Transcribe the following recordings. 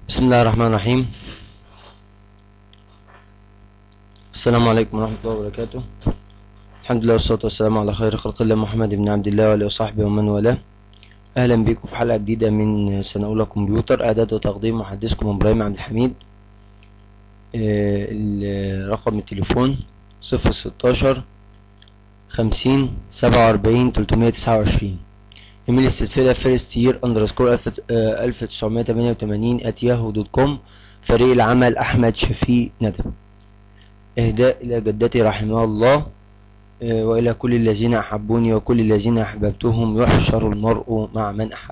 بسم الله الرحمن الرحيم السلام عليكم ورحمة الله وبركاته الحمد لله والصلاة والسلام على خير خلق الله محمد بن عبد الله وآله وصحبه ومن والاه أهلا بكم في حلقة جديدة من سنة أولى كمبيوتر إعداد وتقديم محدثكم إبراهيم عبد الحميد آه، ال- رقم التليفون صفر ستاشر خمسين سبعة وأربعين تلتمية تسعة وعشرين ايميل السلسلة فيرست يير اندرسكور ألف تسعمية تمانية وتمانين ات ياهو دوت كوم فريق العمل أحمد شفيق ندم إهداء إلى جدتي رحمها الله آه، وإلى كل الذين أحبوني وكل الذين أحببتهم يحشر المرء مع من أحب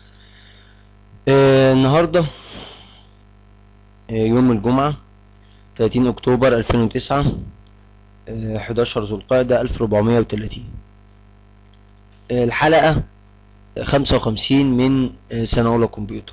آه، النهاردة آه، يوم الجمعة 30 أكتوبر 2009 آه، 11 ذو القعدة 1430 آه، الحلقة 55 من آه، سنة أولى كمبيوتر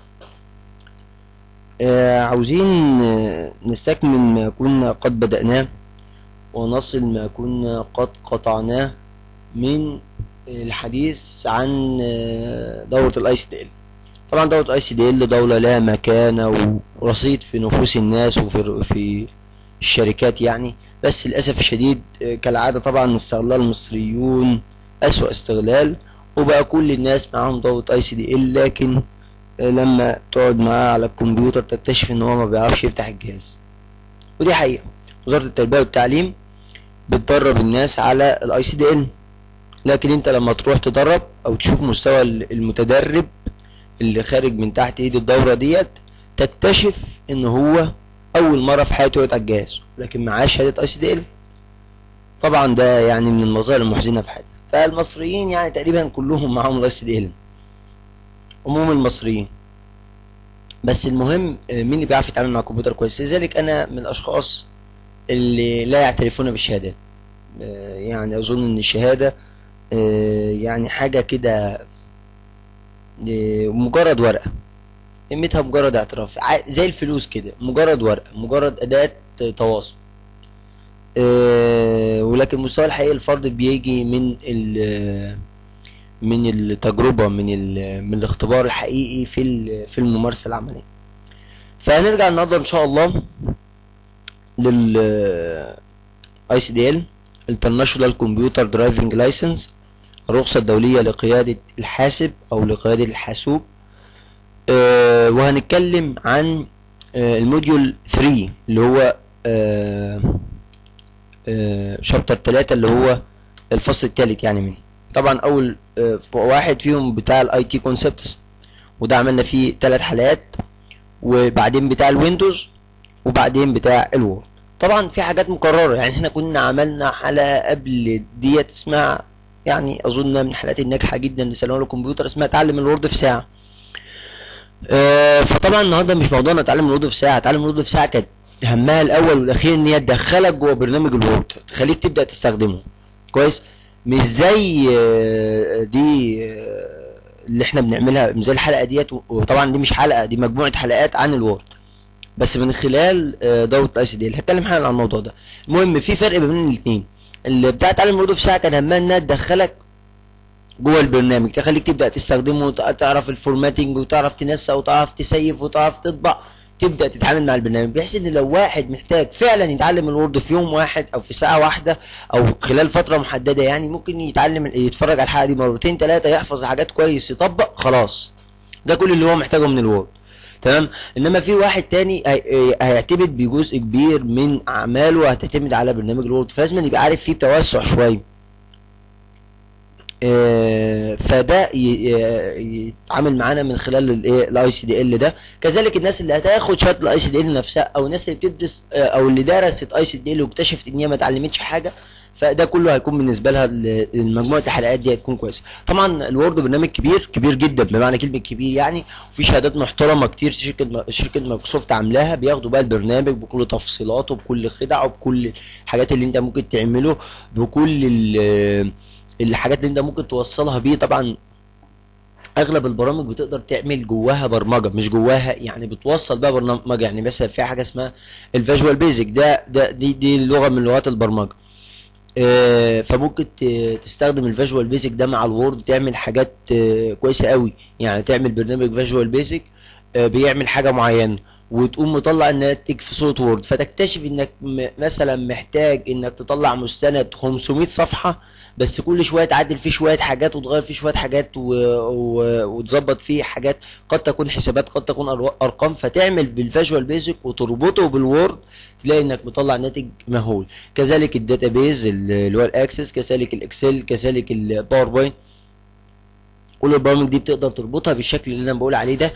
آه، عاوزين آه، نستكمل ما كنا قد بدأناه ونصل ما كنا قد قطعناه من الحديث عن آه، دورة الاي سي دي ال طبعا دورة الاي سي دي ال دولة لها مكانة ورصيد في نفوس الناس وفي في الشركات يعني بس للأسف الشديد آه، كالعادة طبعا استغلال المصريون أسوأ استغلال وبقى كل الناس معاهم دورة اي سي دي ال لكن آه، لما تقعد معاه على الكمبيوتر تكتشف ان هو ما بيعرفش يفتح الجهاز ودي حقيقة وزارة التربية والتعليم بتدرب الناس على الاي سي دي ال لكن انت لما تروح تدرب او تشوف مستوى ال- المتدرب اللي خارج من تحت ايد الدورة ديت تكتشف ان هو اول مرة في حياته يقعد على الجهاز لكن معاه شهادة اي سي دي ال طبعا ده يعني من المظاهر المحزنة في حياتي فالمصريين يعني تقريبا كلهم معاهم الاي سي دي ال عموم المصريين بس المهم آه، مين اللي بيعرف يتعامل مع الكمبيوتر كويس لذلك انا من الاشخاص اللي لا يعترفون بالشهادات آه، يعني اظن ان الشهادة آه، يعني حاجة كده آه، مجرد ورقة قيمتها مجرد اعتراف ع- زي الفلوس كده مجرد ورقة مجرد أداة تواصل آه، ولكن المستوى الحقيقي الفرد بيجي من ال من التجربة من ال من الاختبار الحقيقي في ال- في الممارسة العملية فهنرجع النهارده ان شاء الله لل اي سي دي ال International Computer Driving License الرخصة الدولية لقيادة الحاسب أو لقيادة الحاسوب آه وهنتكلم عن آه الموديول 3 اللي هو آه آه شابتر 3 اللي هو الفصل الثالث يعني منه طبعا أول آه واحد فيهم بتاع الاي تي كونسبتس وده عملنا فيه ثلاث حلقات وبعدين بتاع الويندوز وبعدين بتاع الوورد طبعا في حاجات مكررة يعني احنا كنا عملنا حلقة قبل ديت اسمها يعني اظن من الحلقات الناجحة جدا لسنة الكمبيوتر اسمها تعلم الوورد في ساعة آه، فطبعا النهارده مش موضوعنا اتعلم الوورد في ساعة اتعلم الوورد في ساعة كانت همها الاول والاخير ان هي تدخلك جوه برنامج الوورد تخليك تبدأ تستخدمه كويس مش زي آه، دي آه، اللي احنا بنعملها مش زي الحلقة ديت وطبعا دي مش حلقة دي مجموعة حلقات عن الوورد بس من خلال آه، دورة اي سي دي هتكلم حالا عن الموضوع ده المهم في فرق بين الاثنين اللي بتاع تعلم الوورد في ساعة كان همها انها تدخلك جوه البرنامج تخليك تبدا تستخدمه وتعرف الفورماتنج وتعرف تنسق وتعرف تسيف وتعرف تطبع تبدا تتعامل مع البرنامج بحيث ان لو واحد محتاج فعلا يتعلم الوورد في يوم واحد او في ساعه واحده او خلال فتره محدده يعني ممكن يتعلم يتفرج على الحلقه دي مرتين ثلاثه يحفظ حاجات كويس يطبق خلاص ده كل اللي هو محتاجه من الوورد تمام انما في واحد تاني هي- هيعتمد بجزء كبير من اعماله هتعتمد على برنامج الوورد فلازم يبقى عارف فيه توسع شويه آه، فده ي- ي- يتعامل معانا من خلال الايه الاي سي دي ال ده كذلك الناس اللي هتاخد شهاده الاي سي دي ال نفسها او الناس اللي بتدرس آه، او اللي درست اي سي دي ال واكتشفت ان هي ما اتعلمتش حاجه فده كله هيكون بالنسبه لها ال- المجموعه الحلقات دي هتكون كويسه طبعا الوورد برنامج كبير كبير جدا بمعنى كلمه كبير يعني وفي شهادات محترمه كتير شركه شركه مايكروسوفت عاملاها بياخدوا بقى البرنامج بكل تفصيلاته بكل خدعه بكل الحاجات اللي انت ممكن تعمله بكل ال- الحاجات اللي انت ممكن توصلها بيه طبعا اغلب البرامج بتقدر تعمل جواها برمجه مش جواها يعني بتوصل بقى برمجه يعني مثلا في حاجه اسمها الفيجوال بيزك ده ده دي دي لغه من لغات البرمجه آه، فممكن ت- تستخدم الفيجوال بيزك ده مع الوورد تعمل حاجات آه، كويسه قوي يعني تعمل برنامج فيجوال بيزك آه، بيعمل حاجه معينه وتقوم مطلع الناتج في صوره وورد فتكتشف انك م- مثلا محتاج انك تطلع مستند 500 صفحه بس كل شويه تعدل فيه شويه حاجات وتغير فيه شويه حاجات و... و... وتظبط فيه حاجات قد تكون حسابات قد تكون أرو- ارقام فتعمل بالفيجوال بيزك وتربطه بالوورد تلاقي انك مطلع ناتج مهول كذلك الداتابيز اللي هو الاكسس كذلك الاكسل كذلك الباوربوينت كل البرامج دي بتقدر تربطها بالشكل اللي انا بقول عليه ده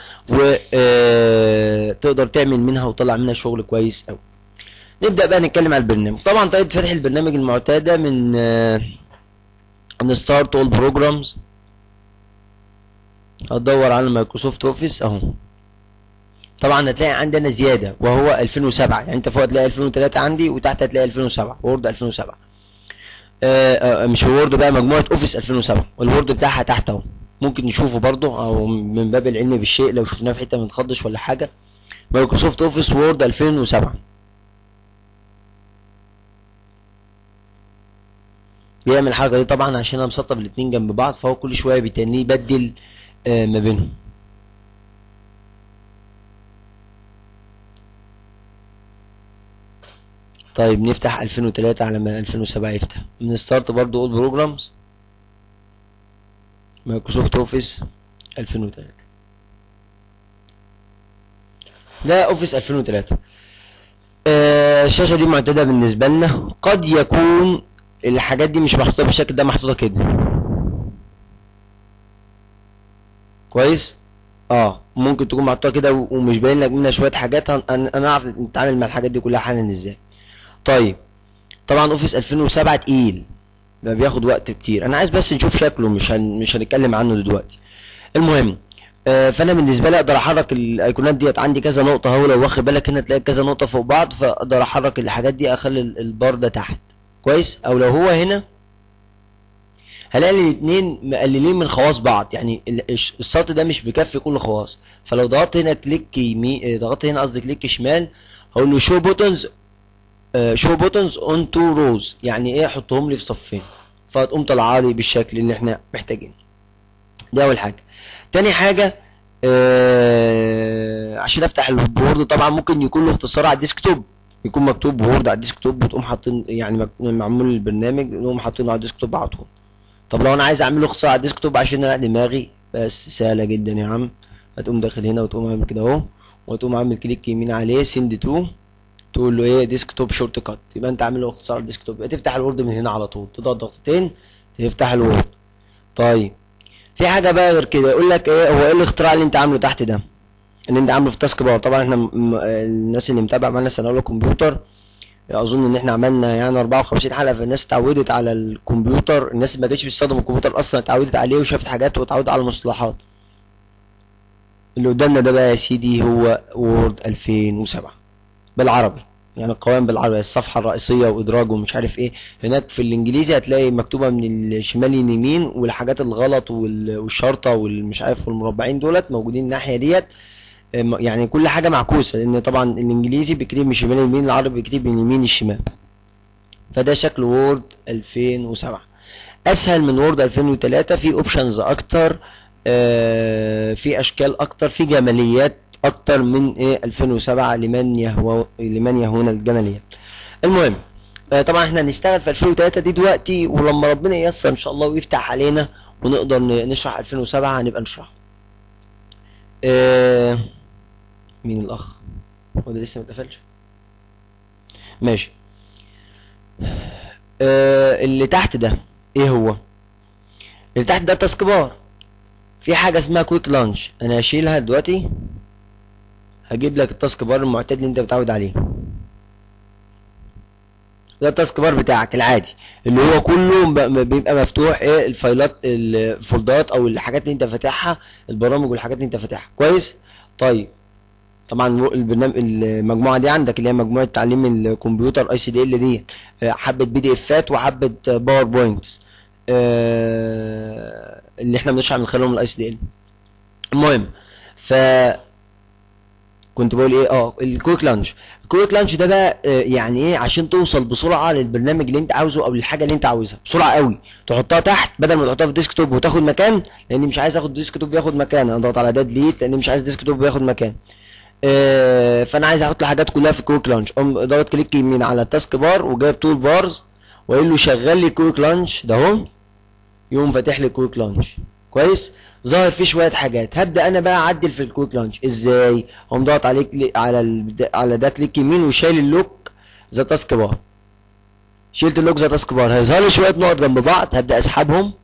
وتقدر تعمل منها وتطلع منها شغل كويس قوي نبدا بقى نتكلم على البرنامج طبعا طريقه فتح البرنامج المعتاده من آه، من ستارت اول بروجرامز هتدور على مايكروسوفت اوفيس اهو طبعا هتلاقي عندنا زياده وهو 2007 يعني انت فوق هتلاقي 2003 عندي وتحت هتلاقي 2007 وورد 2007 آه آه مش الوورد بقى مجموعه اوفيس 2007 والوورد بتاعها تحت اهو ممكن نشوفه برضو او من باب العلم بالشيء لو شفناه في حته ما نتخضش ولا حاجه مايكروسوفت اوفيس وورد 2007 بيعمل الحركه دي طبعا عشان انا مسطب الاتنين جنب بعض فهو كل شويه بيتنيه يبدل آه ما بينهم طيب نفتح 2003 على ما 2007 يفتح من ستارت برضو اول بروجرامز مايكروسوفت اوفيس 2003 ده اوفيس 2003 آه، الشاشة دي معتادة بالنسبة لنا قد يكون الحاجات دي مش محطوطة بالشكل ده محطوطة كده كويس اه ممكن تكون محطوطة كده و- ومش باين لك منها شوية حاجات هن- انا انا اعرف نتعامل مع الحاجات دي كلها حالا ازاي طيب طبعا اوفيس 2007 تقيل ده بياخد وقت كتير انا عايز بس نشوف شكله مش هن... مش هنتكلم عنه دلوقتي المهم آه، فانا بالنسبه لي اقدر احرك الايقونات ديت عندي كذا نقطه اهو لو واخد بالك هنا تلاقي كذا نقطه فوق بعض فاقدر احرك الحاجات دي اخلي ال- البار ده تحت كويس او لو هو هنا هلاقي الاثنين مقللين من خواص بعض يعني ال- الش- السطر ده مش بيكفي كل خواص فلو ضغطت هنا كليك يمين ضغطت هنا قصدي كليك شمال هقول له شو بوتنز شو بوتنز اون تو روز يعني ايه احطهم لي في صفين فتقوم طالعه لي بالشكل اللي احنا محتاجينه دي اول حاجه تاني حاجه آه عشان افتح الوورد طبعا ممكن يكون له اختصار على الديسكتوب يكون مكتوب وورد على الديسكتوب وتقوم حاطين يعني مك- معمول البرنامج نقوم حاطينه على الديسكتوب على طول طب لو انا عايز اعمل له اختصار على الديسكتوب عشان اريح دماغي بس سهله جدا يا عم هتقوم داخل هنا وتقوم عامل كده اهو وتقوم عامل كليك يمين عليه سند تو تقول له ايه ديسكتوب شورت كات يبقى انت عامل له اختصار على الديسكتوب يبقى تفتح الوورد من هنا على طول تضغط ضغطتين تفتح الوورد طيب في حاجه بقى غير كده يقول لك ايه هو ايه الاختراع اللي انت عامله تحت ده اللي انت عامله في تاسك بار طبعا احنا م- م- الناس اللي متابعه معانا سنه اولى كمبيوتر اظن ان احنا عملنا يعني 54 حلقه فالناس اتعودت على الكمبيوتر الناس اللي ما كانتش بتستخدم الكمبيوتر اصلا اتعودت عليه وشافت حاجات واتعودت على المصطلحات اللي قدامنا ده بقى يا سيدي هو وورد 2007 بالعربي يعني القوائم بالعربي الصفحة الرئيسية وإدراج ومش عارف إيه هناك في الإنجليزي هتلاقي مكتوبة من الشمال لليمين والحاجات الغلط وال- والشرطة والمش عارف والمربعين دولت موجودين الناحية ديت أم- يعني كل حاجة معكوسة لأن طبعا الإنجليزي بيكتب من الشمال لليمين العربي بيكتب من اليمين للشمال فده شكل وورد 2007 اسهل من وورد 2003 في اوبشنز اكتر آه، في اشكال اكتر في جماليات اكتر من ايه 2007 لمن يهوى لمن يهون الجماليات المهم آه، طبعا احنا هنشتغل في 2003 دي دلوقتي ولما ربنا ييسر ان شاء الله ويفتح علينا ونقدر ن- نشرح 2007 هنبقى نشرح آه، مين الاخ هو ده لسه ما اتقفلش ماشي آه، اللي تحت ده ايه هو اللي تحت ده تاسك بار في حاجه اسمها كويك لانش انا هشيلها دلوقتي هجيب لك التاسك بار المعتاد اللي انت متعود عليه ده التاسك بار بتاعك العادي اللي هو كله ب- ب- بيبقى مفتوح ايه الفايلات الفولدات او الحاجات اللي انت فاتحها البرامج والحاجات اللي انت فاتحها كويس طيب طبعا البرنامج المجموعه دي عندك اللي هي مجموعه تعليم الكمبيوتر اي سي دي ال دي آه، حبه بي دي افات وحبه باوربوينتس اللي احنا بنشرح من خلالهم الاي سي دي ال المهم ف كنت بقول ايه اه الكويك لانش الكويك لانش ده بقى آه، يعني ايه عشان توصل بسرعه للبرنامج اللي انت عاوزه او للحاجه اللي انت عاوزها بسرعه قوي تحطها تحت بدل ما تحطها في الديسك توب وتاخد مكان لاني مش عايز اخد ديسك توب ياخد مكان انا ضغط على ده ديليت لاني مش عايز ديسك توب ياخد مكان آه، فانا عايز احط الحاجات كلها في الكويك لانش اقوم ضغط كليك يمين على التاسك بار وجايب تول بارز وقايل له شغل لي كويك لانش ده اهو يقوم فاتح لي كويك لانش كويس ظاهر فيه شويه حاجات هبدا انا بقى اعدل في الكويك لانش ازاي اقوم ضغط عليك على ال... على ده كليك يمين وشايل اللوك ذا تاسك بار شلت اللوك ذا تاسك بار هيظهر لي شويه نقط جنب بعض هبدا اسحبهم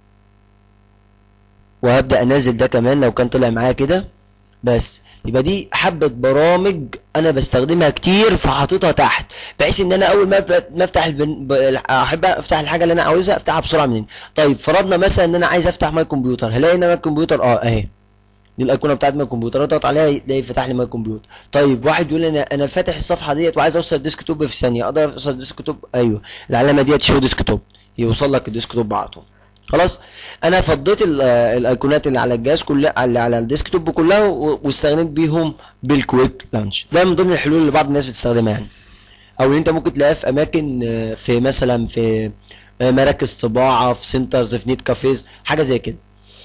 وهبدا انزل ده كمان لو كان طلع معايا كده بس يبقى دي حبة برامج انا بستخدمها كتير فحاططها تحت بحيث ان انا اول ما ب- ما افتح البن... ب... احب افتح الحاجة اللي انا عاوزها افتحها بسرعة منين طيب فرضنا مثلا ان انا عايز افتح ماي كمبيوتر هلاقي ان ماي كمبيوتر اه اهي دي الايقونه بتاعت ماي كمبيوتر اضغط عليها تلاقي فتح لي ماي كمبيوتر طيب واحد يقول لي انا انا فاتح الصفحه ديت وعايز اوصل الديسك توب في ثانيه اقدر اوصل الديسك توب ايوه العلامه ديت شو ديسك توب يوصل لك الديسك توب على طول خلاص انا فضيت ال- آه، الايقونات اللي على الجهاز كلها اللي على الديسك توب كلها و- واستغنيت بيهم بالكويك لانش ده من ضمن الحلول اللي بعض الناس بتستخدمها يعني او اللي انت ممكن تلاقيها في اماكن آه، في مثلا في آه، مراكز طباعه في سنترز في نيت كافيز حاجه زي كده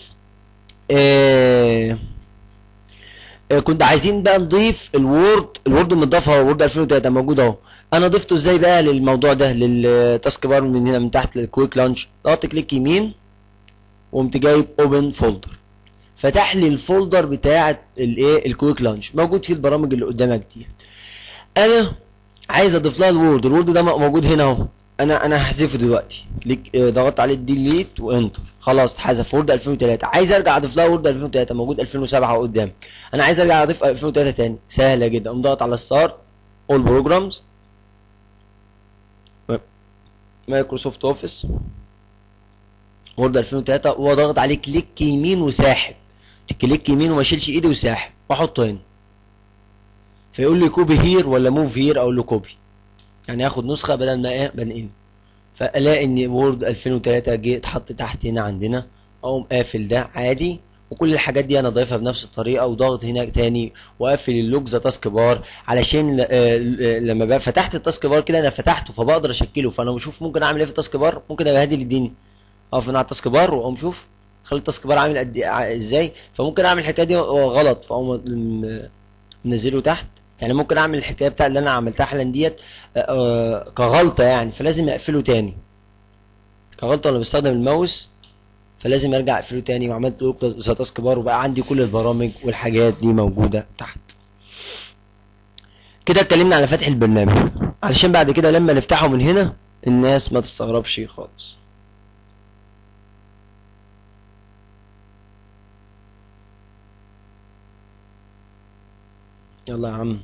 آه، آه، كنت عايزين بقى نضيف الوورد الوورد مضاف اهو وورد 2003 موجود اهو انا ضفته ازاي بقى للموضوع ده للتاسك بار من هنا من تحت للكويك لانش ضغطت كليك يمين وقمت جايب اوبن فولدر فتح لي الفولدر بتاع الايه الكويك لانش موجود فيه البرامج اللي قدامك دي انا عايز اضيف لها الوورد الوورد ده موجود هنا اهو انا انا هحذفه دلوقتي كليك آه، ضغطت عليه ديليت وانتر خلاص اتحذف وورد 2003 عايز ارجع اضيف لها وورد 2003 موجود 2007 قدام انا عايز ارجع اضيف 2003 تاني سهله جدا اقوم ضغط على ستارت اول بروجرامز مايكروسوفت اوفيس وورد 2003 واضغط عليه كليك يمين وساحب كليك يمين وما اشيلش ايدي وساحب واحطه هنا فيقول لي كوبي هير ولا موف هير اقول له كوبي يعني اخد نسخه بدل ما ايه بنقل فالاقي ان وورد 2003 جه اتحط تحت هنا عندنا اقوم قافل ده عادي وكل الحاجات دي انا ضايفها بنفس الطريقه وضغط هنا تاني واقفل اللوك ذا تاسك بار علشان ل- آه، ل- لما بقى فتحت التاسك بار كده انا فتحته فبقدر اشكله فانا بشوف ممكن اعمل ايه في التاسك بار ممكن ابقى هادي للدنيا اقف هنا على التاسك بار واقوم اشوف خلي التاسك بار عامل قد إيه- ع- ازاي فممكن اعمل الحكايه دي غلط فاقوم م- منزله تحت يعني ممكن اعمل الحكايه بتاع اللي انا عملتها حالا ديت آه، آه، كغلطه يعني فلازم اقفله تاني كغلطه وانا بستخدم الماوس فلازم ارجع اقفله تاني وعملت لوك ذا تاسك بار وبقى عندي كل البرامج والحاجات دي موجوده تحت كده اتكلمنا على فتح البرنامج علشان بعد كده لما نفتحه من هنا الناس ما تستغربش خالص يلا يا عم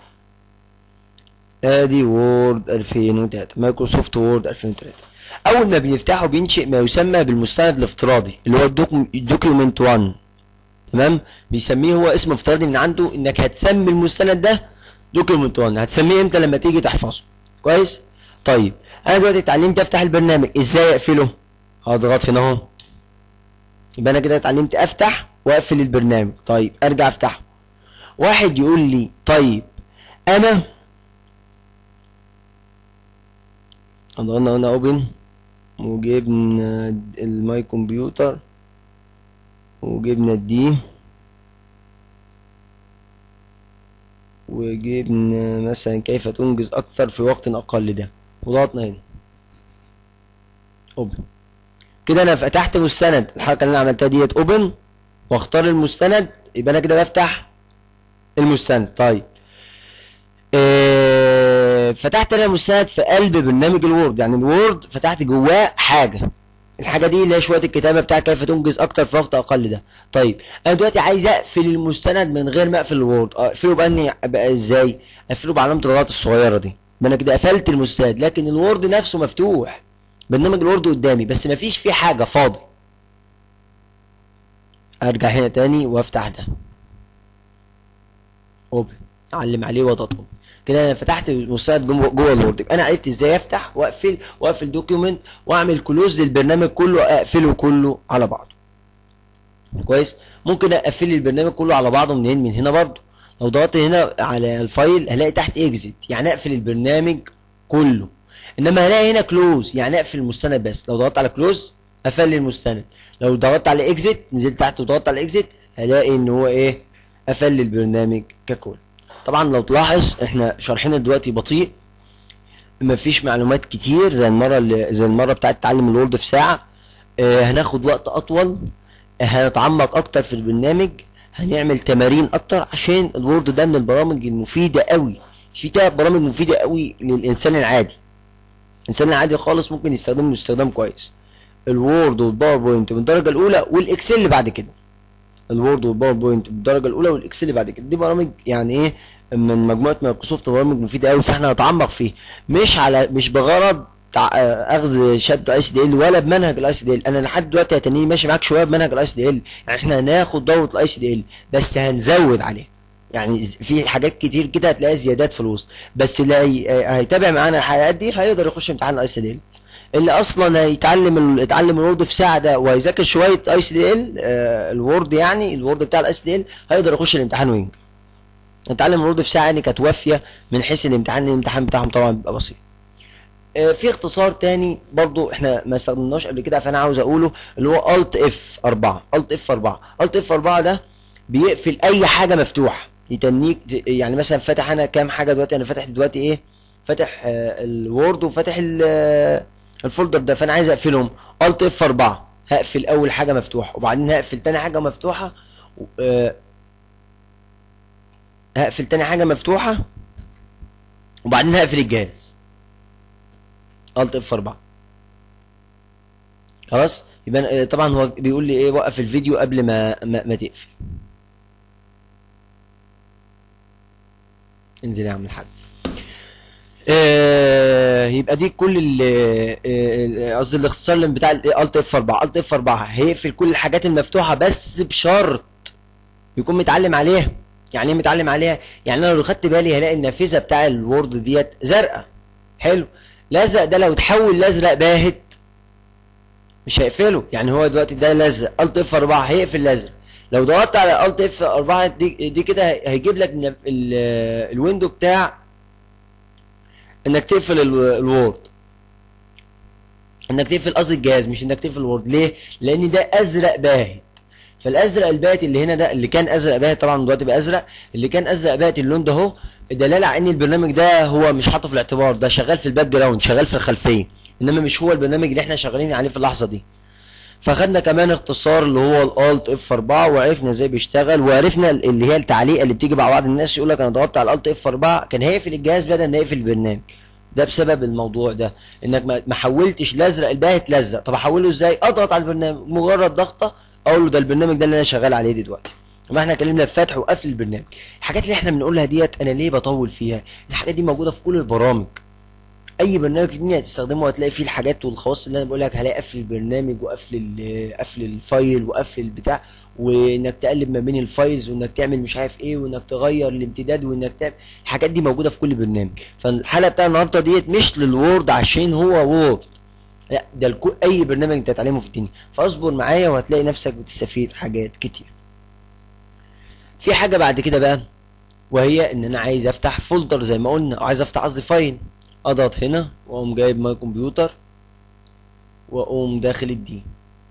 ادي وورد 2003 مايكروسوفت وورد 2003 اول ما بيفتحه بينشئ ما يسمى بالمستند الافتراضي اللي هو الدوكيومنت 1 تمام بيسميه هو اسم افتراضي من عنده انك هتسمي المستند ده دوكيومنت 1 هتسميه امتى لما تيجي تحفظه كويس طيب انا دلوقتي اتعلمت افتح البرنامج ازاي اقفله هضغط هنا اهو يبقى انا كده اتعلمت افتح واقفل البرنامج طيب ارجع افتحه واحد يقول لي طيب انا ضغطنا هنا اوبن وجبنا الماي كمبيوتر وجبنا الدي وجبنا مثلا كيف تنجز اكثر في وقت اقل ده وضغطنا هنا اوبن كده انا فتحت مستند الحركه اللي انا عملتها ديت اوبن واختار المستند يبقى انا كده بفتح المستند طيب آه، فتحت انا مستند في قلب برنامج الوورد يعني الوورد فتحت جواه حاجه الحاجه دي اللي هي شويه الكتابه بتاع كيف تنجز اكتر في وقت اقل ده طيب انا دلوقتي عايز اقفل المستند من غير ما اقفل الوورد اه، اقفله باني بقى ازاي اقفله بعلامه الغلط الصغيره دي يبقى انا كده قفلت المستند لكن الوورد نفسه مفتوح برنامج الوورد قدامي بس مفيش فيه حاجه فاضي ارجع هنا تاني وافتح ده اوبن اعلم عليه واضغط اوبن كده انا فتحت المستند جوه جوه الوورد يبقى انا عرفت ازاي افتح واقفل واقفل دوكيومنت واعمل كلوز للبرنامج كله اقفله كله على بعضه كويس ممكن اقفل البرنامج كله على بعضه منين من هنا برضه لو ضغطت هنا على الفايل هلاقي تحت اكزيت يعني اقفل البرنامج كله انما هلاقي هنا كلوز يعني اقفل المستند بس لو ضغطت على كلوز قفل لي المستند لو ضغطت على اكزيت نزلت تحت وضغطت على اكزيت هلاقي ان هو ايه قفل لي البرنامج ككل طبعا لو تلاحظ احنا شرحنا دلوقتي بطيء مفيش معلومات كتير زي المره اللي زي المره بتاعت تعلم الوورد في ساعه آه هناخد وقت اطول هنتعمق اكتر في البرنامج هنعمل تمارين اكتر عشان الوورد ده من البرامج المفيده قوي في تلات برامج مفيده قوي للانسان العادي الانسان العادي خالص ممكن يستخدمه استخدام كويس الوورد والباوربوينت من الدرجه الاولى والاكسل اللي بعد كده الوورد والباوربوينت بالدرجه الاولى والاكسل اللي بعد كده دي برامج يعني ايه من مجموعه مايكروسوفت برامج مفيده قوي فاحنا هنتعمق فيه مش على مش بغرض تع- آه، اخذ شهاده اي سي دي ال ولا بمنهج الاي سي دي ال انا لحد دلوقتي هتنيني ماشي معاك شويه بمنهج الاي سي دي ال يعني احنا هناخد دوره الاي سي دي ال بس هنزود عليها يعني ز- في حاجات كتير كده هتلاقي زيادات في الوسط بس اللي هي- آه، هيتابع معانا الحلقات دي هيقدر يخش امتحان الاي سي دي ال اللي اصلا هيتعلم ال- يتعلم الوورد في ساعه ده وهيذاكر شويه اي سي دي ال الوورد يعني الوورد بتاع الاي سي دي ال هيقدر يخش الامتحان وينجح نتعلم الوورد في ساعه يعني كانت وافيه من حيث الامتحان الامتحان بتاعهم طبعا بيبقى بسيط آه، في اختصار تاني برضو احنا ما استخدمناش قبل كده فانا عاوز اقوله اللي هو الت اف 4 الت اف 4 الت اف 4 ده بيقفل اي حاجه مفتوحه يتنيك ت- يعني مثلا فاتح انا كام حاجه دلوقتي انا فاتح دلوقتي ايه فاتح آه، الوورد وفاتح ال- آه، الفولدر ده فانا عايز اقفلهم الت اف 4 هقفل اول حاجه مفتوحه وبعدين هقفل تاني حاجه مفتوحه و- آه، هقفل تاني حاجه مفتوحه وبعدين هقفل الجهاز الت اف 4 خلاص يبقى آه، طبعا هو بيقول لي ايه وقف الفيديو قبل ما ما, ما تقفل انزل يا عم الحاج آه يبقى دي كل ال- آه، قصدي الاختصار اللي بتاع الت اف 4 الت اف 4 هيقفل كل الحاجات المفتوحه بس بشرط يكون متعلم عليها يعني ايه متعلم عليها يعني انا لو خدت بالي هلاقي النافذه بتاع الوورد ديت زرقاء حلو الازرق ده لو اتحول لازرق باهت مش هيقفله يعني هو دلوقتي ده الازرق الت اف 4 هيقفل الازرق لو ضغطت على الت اف 4 دي, دي كده هيجيب لك النف- ال- الويندو بتاع انك تقفل ال- الوورد انك تقفل قصدي الجهاز مش انك تقفل الوورد ليه لان ده ازرق باهت فالازرق الباهت اللي هنا ده اللي كان ازرق باهت طبعا دلوقتي بقى ازرق اللي كان ازرق باهت اللون ده اهو دلاله على ان البرنامج ده هو مش حاطه في الاعتبار ده شغال في الباك جراوند شغال في الخلفيه انما مش هو البرنامج اللي احنا شغالين عليه في اللحظه دي فخدنا كمان اختصار اللي هو الالت اف 4 وعرفنا ازاي بيشتغل وعرفنا اللي هي التعليقه اللي بتيجي مع بعض الناس يقول لك انا ضغطت على الالت اف 4 كان هيقفل الجهاز بدل ما يقفل البرنامج ده بسبب الموضوع ده انك ما ما حولتش الازرق الباهت لازرق طب احوله ازاي اضغط على البرنامج مجرد ضغطه اقول له ده البرنامج ده اللي انا شغال عليه دلوقتي ما احنا اتكلمنا في فتح وقفل البرنامج الحاجات اللي احنا بنقولها ديت انا ليه بطول فيها الحاجات دي موجوده في كل البرامج اي برنامج في الدنيا هتستخدمه هتلاقي فيه الحاجات والخواص اللي انا بقول لك هلاقي قفل البرنامج وقفل ال- قفل الفايل وقفل البتاع وانك تقلب ما بين الفايلز وانك تعمل مش عارف ايه وانك تغير الامتداد وانك تعمل الحاجات دي موجوده في كل برنامج فالحلقه بتاع النهارده ديت مش للوورد عشان هو وورد لا ده لكل اي برنامج انت هتتعلمه في الدنيا فاصبر معايا وهتلاقي نفسك بتستفيد حاجات كتير في حاجه بعد كده بقى وهي ان انا عايز افتح فولدر زي ما قلنا او عايز افتح قصدي فايل اضغط هنا واقوم جايب ماي كمبيوتر واقوم داخل الدي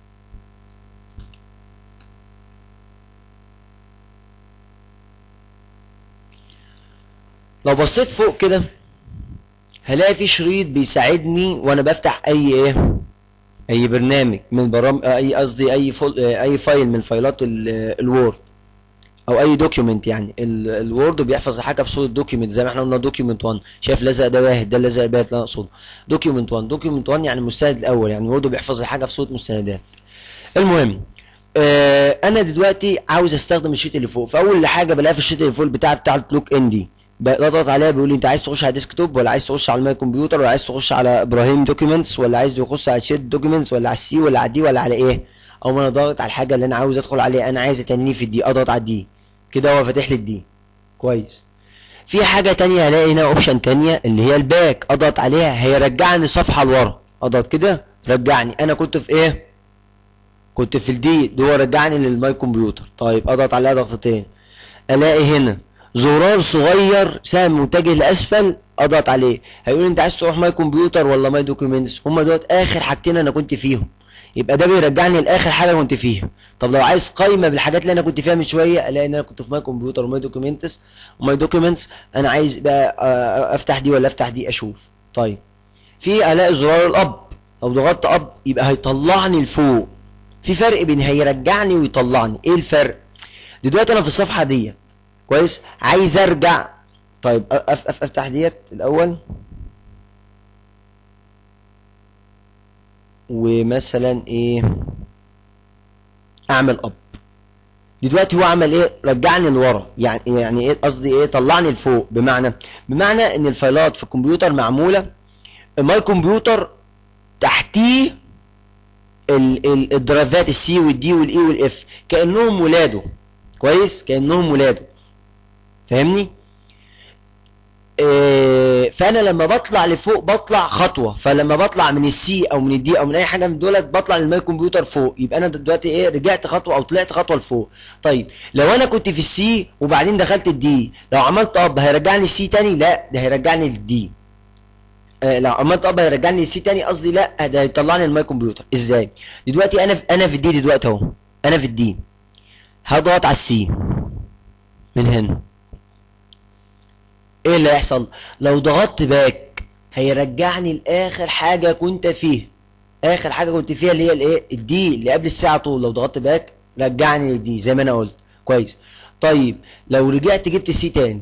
لو بصيت فوق كده هلاقي في شريط بيساعدني وانا بفتح اي ايه اي برنامج من برامج اي قصدي اي فول اي فايل من فايلات ال- الوورد او اي دوكيومنت يعني ال- الوورد بيحفظ الحاجه في صوره دوكيومنت زي ما احنا قلنا دوكيومنت 1 شايف الازرق ده واحد ده الازرق باهت اللي انا اقصده دوكيومنت 1 دوكيومنت 1 يعني المستند الاول يعني الوورد بيحفظ الحاجه في صوره مستندات المهم آه انا دلوقتي عاوز استخدم الشيت اللي فوق فاول حاجه بلاقيها في الشيت اللي فوق بتاع بتاع الكلوك ان دي بضغط عليها بيقول لي انت عايز تخش على ديسك توب ولا عايز تخش على الماي كمبيوتر ولا عايز تخش على ابراهيم دوكيومنتس ولا عايز تخش على شيت دوكيومنتس ولا على السي ولا على الدي ولا على ايه او ما انا ضاغط على الحاجه اللي انا عاوز ادخل عليها انا عايز اتنيني في الدي اضغط على الدي كده هو فاتح لي الدي كويس في حاجه تانية هلاقي هنا اوبشن تانية اللي هي الباك اضغط عليها هيرجعني صفحه لورا اضغط كده رجعني انا كنت في ايه كنت في الدي ده هو رجعني للماي كمبيوتر طيب اضغط عليها ضغطتين الاقي هنا زرار صغير سهم متجه لاسفل اضغط عليه هيقول انت عايز تروح ماي كمبيوتر ولا ماي دوكيومنتس هما دوت اخر حاجتين انا كنت فيهم يبقى ده بيرجعني لاخر حاجه كنت فيها طب لو عايز قايمه بالحاجات اللي انا كنت فيها من شويه الاقي ان انا كنت في ماي كمبيوتر وماي دوكيومنتس وماي دوكيومنتس انا عايز بقى آه، افتح دي ولا افتح دي اشوف طيب في الاقي زرار الاب لو ضغطت اب يبقى هيطلعني لفوق في فرق بين هيرجعني ويطلعني ايه الفرق دلوقتي انا في الصفحه ديت كويس عايز ارجع طيب أف أف افتح ديت الاول ومثلا ايه اعمل اب دلوقتي هو عمل ايه رجعني لورا يعني يعني ايه قصدي ايه طلعني لفوق بمعنى بمعنى ان الفايلات في الكمبيوتر معموله ماي كمبيوتر تحتيه ال- ال- الدرايفات السي والدي والاي والاف كانهم ولاده كويس كانهم ولاده فاهمني إيه فانا لما بطلع لفوق بطلع خطوه فلما بطلع من السي او من الدي او من اي حاجه من دولت بطلع للماي كمبيوتر فوق يبقى انا دلوقتي ايه رجعت خطوه او طلعت خطوه لفوق طيب لو انا كنت في السي وبعدين دخلت الدي لو عملت اب هيرجعني السي تاني لا ده هيرجعني للدي آه لو عملت اب هيرجعني للسي تاني قصدي لا ده هيطلعني للماي كمبيوتر ازاي دلوقتي انا في انا في الدي دلوقتي اهو انا في الدي هضغط على السي من هنا ايه اللي هيحصل لو ضغطت باك هيرجعني لاخر حاجه كنت فيها اخر حاجه كنت فيها اللي هي الايه الدي اللي قبل الساعه طول لو ضغطت باك رجعني للدي زي ما انا قلت كويس طيب لو رجعت جبت السي تاني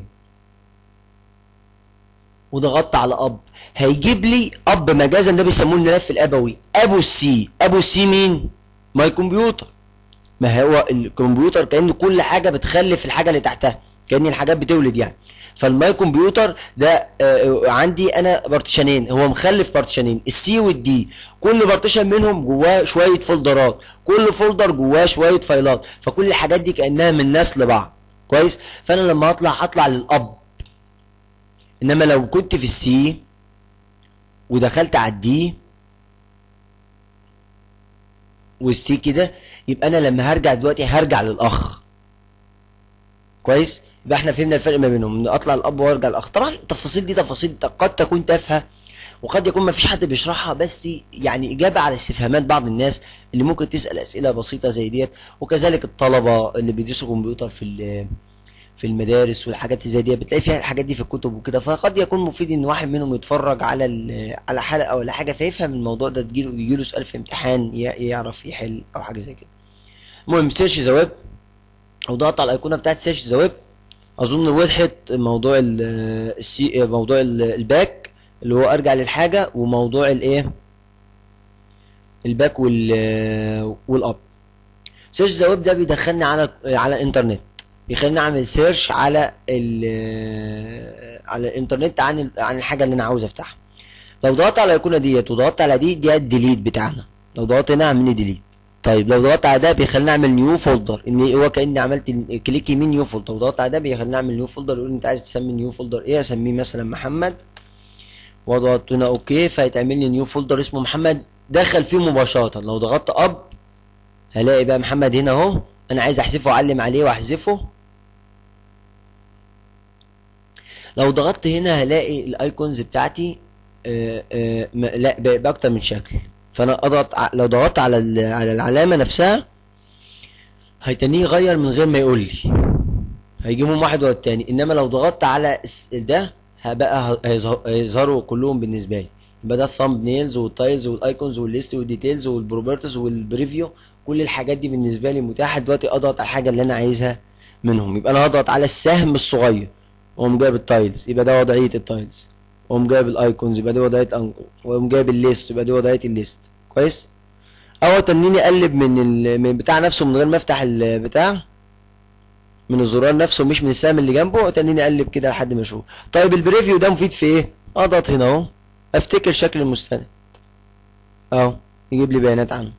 وضغطت على اب هيجيب لي اب مجازا ده بيسموه الملف الابوي ابو السي ابو السي مين ماي كمبيوتر ما هو الكمبيوتر كأن كل حاجة بتخلف الحاجة اللي تحتها كأن الحاجات بتولد يعني فالماي كمبيوتر ده آه، عندي انا بارتيشنين هو مخلف بارتيشنين السي والدي كل بارتيشن منهم جواه شويه فولدرات كل فولدر جواه شويه فايلات فكل الحاجات دي كانها من ناس لبعض كويس فانا لما اطلع هطلع للاب انما لو كنت في السي ودخلت على الدي والسي كده يبقى انا لما هرجع دلوقتي هرجع للاخ كويس يبقى احنا فهمنا الفرق ما بينهم ان اطلع الاب وارجع الاخ طبعا التفاصيل دي تفاصيل قد تكون تافهه وقد يكون ما فيش حد بيشرحها بس يعني اجابه على استفهامات بعض الناس اللي ممكن تسال اسئله بسيطه زي ديت وكذلك الطلبه اللي بيدرسوا كمبيوتر في ال- في المدارس والحاجات اللي زي دي بتلاقي فيها الحاجات دي في الكتب وكده فقد يكون مفيد ان واحد منهم يتفرج على ال- على حلقه ولا حاجه فيفهم الموضوع ده تجيله يجيله سؤال في امتحان ي- يعرف يحل او حاجه زي كده المهم سيرش ذا ويب او ضغط على الايقونه بتاعت سيرش ذا ويب اظن وضحت موضوع ال السي موضوع ال- الباك اللي هو ارجع للحاجه وموضوع الايه الباك وال والاب سيرش ذا ويب ده بيدخلني على على الانترنت بيخليني اعمل سيرش على ال على الانترنت عن ال- عن الحاجه اللي انا عاوز افتحها لو ضغطت على الايقونه ديت وضغطت على دي دي الديليت بتاعنا لو ضغطت هنا اعمل لي ديليت طيب لو ضغطت على ده بيخليني اعمل نيو فولدر ان هو كاني عملت ال- كليك يمين نيو فولدر لو ضغطت على ده بيخليني اعمل نيو فولدر يقول لي انت عايز تسمي نيو فولدر ايه اسميه مثلا محمد واضغط هنا اوكي فهيتعمل لي نيو فولدر اسمه محمد دخل فيه مباشره لو ضغطت اب هلاقي بقى محمد هنا اهو انا عايز احذفه واعلم عليه واحذفه لو ضغطت هنا هلاقي الايكونز بتاعتي آه، آه، م- لا ب- باكتر من شكل فانا اضغط ع- لو ضغطت على ال- على العلامه نفسها هيتنيه يغير من غير ما يقول لي هيجيبهم واحد ورا التاني انما لو ضغطت على الس- ده هبقى ه- هيظه- هيظهروا كلهم بالنسبه لي يبقى ده الثامب نيلز والتايلز والايكونز والليست والديتيلز والبروبرتيز والبريفيو كل الحاجات دي بالنسبه لي متاحه دلوقتي اضغط على الحاجه اللي انا عايزها منهم يبقى انا هضغط على السهم الصغير واقوم جايب التايلز يبقى ده وضعيه التايلز واقوم جايب الايكونز يبقى دي وضعيه انكل واقوم جايب الليست يبقى دي وضعيه الليست كويس او تنيني اقلب من ال... من بتاع نفسه من غير ما افتح البتاع من الزرار نفسه مش من السهم اللي جنبه تنيني اقلب كده لحد ما اشوف طيب البريفيو ده مفيد في ايه اضغط هنا اهو افتكر شكل المستند اهو يجيب لي بيانات عنه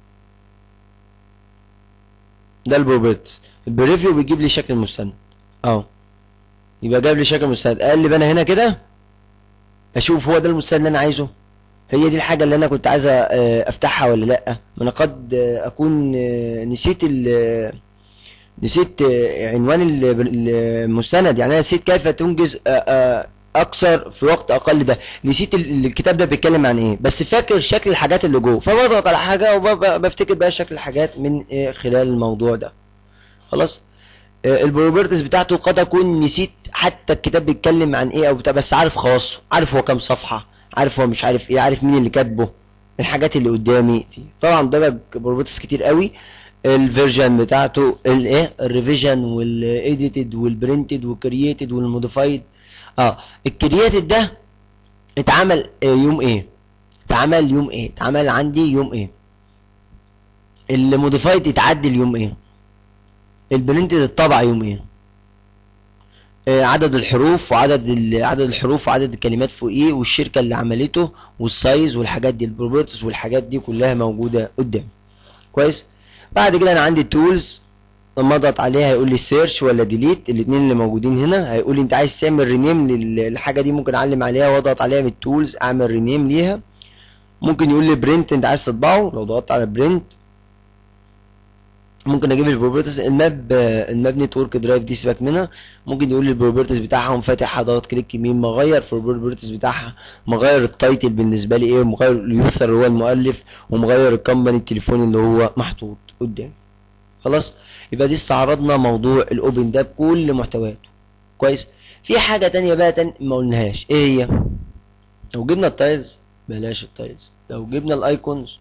ده البروبرتس البريفيو بيجيب لي شكل المستند اهو يبقى جايب لي شكل المستند اقلب انا هنا كده اشوف هو ده المستند اللي انا عايزه هي دي الحاجه اللي انا كنت عايز آه، افتحها ولا لا ما انا قد آه، اكون آه، نسيت ال- نسيت آه، عنوان ال- المستند يعني انا نسيت كيف تنجز آه، آه، اكثر في وقت اقل ده نسيت ال- الكتاب ده بيتكلم عن ايه بس فاكر شكل الحاجات اللي جوه فبضغط على حاجه وبفتكر بقى شكل الحاجات من آه، خلال الموضوع ده خلاص آه، البروبرتيز بتاعته قد اكون نسيت حتى الكتاب بيتكلم عن ايه او بتاع بس عارف خواصه عارف هو كام صفحه عارف هو مش عارف ايه عارف مين اللي كاتبه الحاجات اللي قدامي دي طبعا ده بروبرتيز كتير قوي الفيرجن بتاعته الايه الريفيجن والايديتد والبرنتد والكرييتد والموديفايد اه الكرييتد ده اتعمل آه، يوم ايه اتعمل يوم ايه اتعمل عندي يوم ايه الموديفايد يتعدل يوم ايه البرنتد اتطبع يوم ايه آه، عدد الحروف وعدد ال- عدد الحروف وعدد الكلمات فوقيه والشركه اللي عملته والسايز والحاجات دي البروبرتيز والحاجات دي كلها موجوده قدامي كويس بعد كده انا عندي تولز لما اضغط عليها هيقول لي سيرش ولا ديليت الاثنين اللي موجودين هنا هيقول لي انت عايز تعمل رينيم للحاجه دي ممكن اعلم عليها واضغط عليها من التولز اعمل رينيم ليها ممكن يقول لي برنت انت عايز تطبعه لو ضغطت على برنت ممكن اجيب البروبرتيز الماب الماب نتورك درايف دي سيبك منها ممكن يقول لي البروبرتيز بتاعهم فاتح ضغط كليك يمين مغير في البروبرتيز بتاعها مغير التايتل بالنسبه لي ايه مغير اليوثر اللي هو المؤلف ومغير الكمباني التليفوني اللي هو محطوط قدامي خلاص يبقى دي استعرضنا موضوع الاوبن ده بكل محتوياته كويس في حاجه تانية بقى تاني ما قلناهاش ايه هي لو جبنا التايلز بلاش التايلز لو جبنا الايكونز